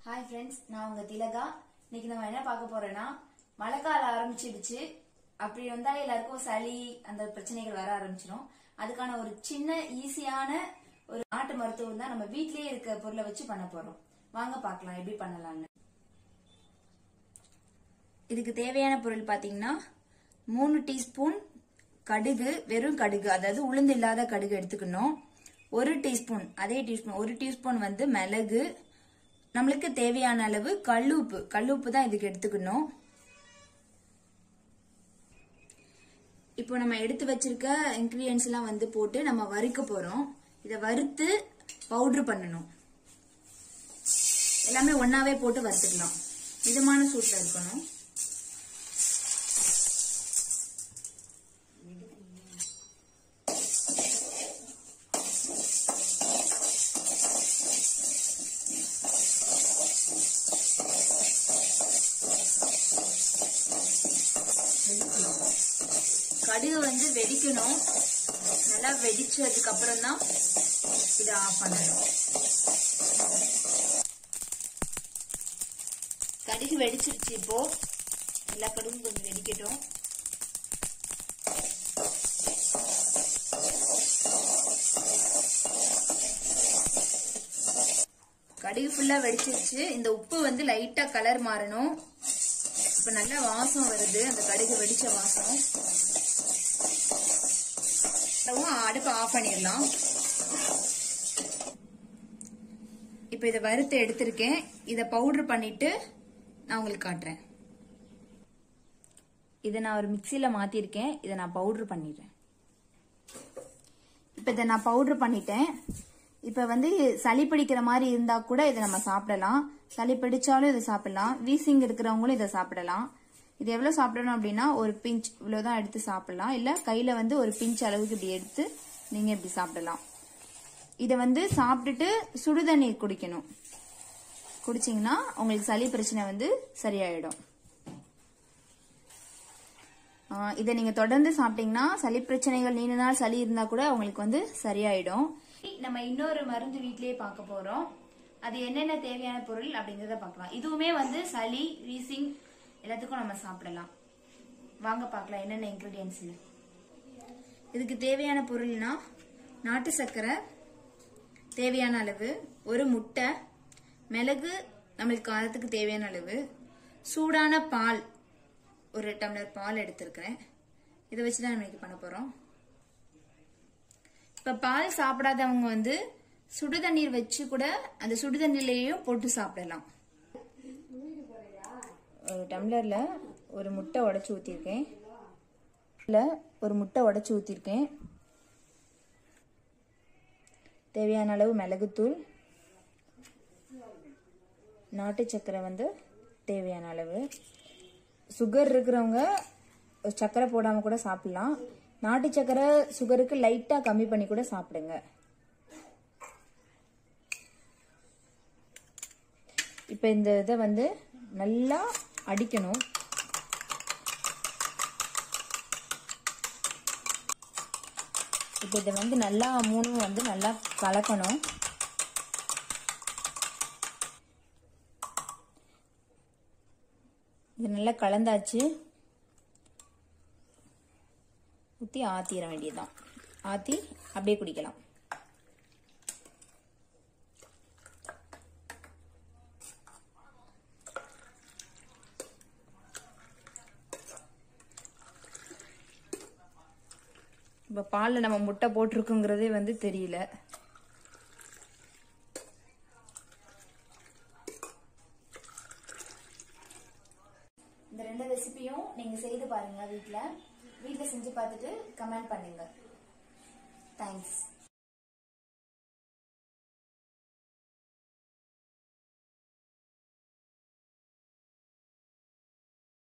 hi friends நான் உங்க திலகா இன்னைக்கு நம்ம என்ன பார்க்க போறோம்னா மழைக்காலம் ஆரம்பிச்சிடுச்சு அப்படி வந்தாலே எல்லாருக்கும் சளி அந்த பிரச்சனைகள் வர ஆரம்பிச்சிடும் அதுக்கான ஒரு சின்ன ஈஸியான ஒரு நாட்டு மருத்துவம் தான் நம்ம வீட்லயே இருக்க பொருளை வச்சு பண்ண போறோம் வாங்க பார்க்கலாம் எப்படி பண்ணலாம்னு இதுக்கு தேவையான பொருள் பாத்தீங்கன்னா மூணு டீஸ்பூன் கடுகு வெறும் கடுகு அதாவது உளுந்து இல்லாத கடுகு எடுத்துக்கணும் ஒரு டீஸ்பூன் அதே டீஸ்பூன் ஒரு டீஸ்பூன் வந்து மிளகு நம்மளுக்கு தேவையான அளவு கல்லுப்பு கல்லுப்பு தான் இதுக்கு எடுத்துக்கணும் இப்போ நம்ம எடுத்து வச்சிருக்க இன்கிரீடியன்ஸ் எல்லாம் வந்து போட்டு நம்ம வறுக்க போறோம் இதை வறுத்து பவுடர் பண்ணணும் எல்லாமே ஒன்னாவே போட்டு வறுத்துக்கலாம் மிதமான சூட்ல இருக்கணும் கடுகு வந்து வெடிக்கணும் நல்லா வெடிச்சதுக்கு அப்புறம் தான் இதை ஆஃப் பண்ணணும் கடுகு வெடிச்சிருச்சு இப்போ எல்லா கடுகும் கொஞ்சம் வெடிக்கட்டும் கடுகு ஃபுல்லா வெடிச்சிருச்சு இந்த உப்பு வந்து லைட்டா கலர் மாறணும் இப்ப நல்ல வாசம் வருது அந்த கடுகு வெடிச்ச வாசம் அடுப்பை ஆஃப் பண்ணிடலாம் இப்ப இதை வறுத்து எடுத்திருக்கேன் இதை பவுடர் பண்ணிட்டு நான் உங்களுக்கு காட்டுறேன் இதை நான் ஒரு மிக்சியில மாத்திருக்கேன் இதை நான் பவுடர் பண்ணிடுறேன் இப்ப இதை நான் பவுடர் பண்ணிட்டேன் இப்ப வந்து சளி பிடிக்கிற மாதிரி இருந்தா கூட இதை நம்ம சாப்பிடலாம் சளி பிடிச்சாலும் இதை சாப்பிடலாம் வீசிங் இருக்கிறவங்களும் இதை சாப்பிடலாம் இது எவ்வளவு சாப்பிடணும் அப்படின்னா ஒரு பிஞ்ச் இவ்வளவுதான் எடுத்து சாப்பிடலாம் இல்ல கையில வந்து ஒரு பிஞ்ச் அளவுக்கு இப்படி எடுத்து நீங்க இப்படி சாப்பிடலாம் இதை வந்து சாப்பிட்டுட்டு சுடுதண்ணீர் குடிக்கணும் குடிச்சிங்கன்னா உங்களுக்கு சளி பிரச்சனை வந்து சரியாயிடும் இதை நீங்க தொடர்ந்து சாப்பிட்டீங்கன்னா சளி பிரச்சனைகள் நீண்ட நாள் சளி இருந்தா கூட உங்களுக்கு வந்து சரியாயிடும் நம்ம இன்னொரு மருந்து வீட்லயே பார்க்க போறோம் அது என்னென்ன தேவையான பொருள் அப்படிங்கறத பார்க்கலாம் இதுவுமே வந்து சளி வீசிங் எல்லாத்துக்கும் நம்ம சாப்பிடலாம் வாங்க பார்க்கலாம் என்னென்ன இன்கிரீடியன்ஸ் இதுக்கு தேவையான பொருள்னா நாட்டு சர்க்கரை தேவையான அளவு ஒரு முட்டை மிளகு நம்மளுக்கு காரத்துக்கு தேவையான அளவு சூடான பால் ஒரு டம்ளர் பால் எடுத்திருக்கிறேன் இதை வச்சு தான் நம்ம இன்னைக்கு பண்ண போறோம் இப்ப பால் சாப்பிடாதவங்க வந்து சுடுதண்ணீர் வச்சு கூட அந்த சுடுதண்ணீர்லயும் போட்டு சாப்பிடலாம் ஒரு டம்ளர்ல ஒரு முட்டை உடைச்சு ஊத்திருக்கேன் ஒரு முட்டை உடைச்சு ஊத்திருக்கேன் தேவையான அளவு மிளகுத்தூள் நாட்டு சர்க்கரை வந்து தேவையான அளவு சுகர் இருக்கிறவங்க சர்க்கரை போடாம கூட சாப்பிடலாம் நாட்டு சர்க்கரை சுகருக்கு லைட்டா கம்மி பண்ணி கூட சாப்பிடுங்க இப்ப இந்த இதை வந்து நல்லா அடிக்கணும் இப்ப இதை வந்து நல்லா மூணும் வந்து நல்லா கலக்கணும் இது நல்லா கலந்தாச்சு ஊற்றி ஆற்றிட வேண்டியதுதான் ஆற்றி அப்படியே குடிக்கலாம் இப்போ பாலில் நம்ம முட்டை போட்டிருக்குங்கிறதே வந்து தெரியல இந்த ரெண்டு ரெசிபியும் நீங்க செய்து பாருங்க வீட்ல வீட்ல செஞ்சு பார்த்துட்டு கமெண்ட் பண்ணுங்க தேங்க்ஸ்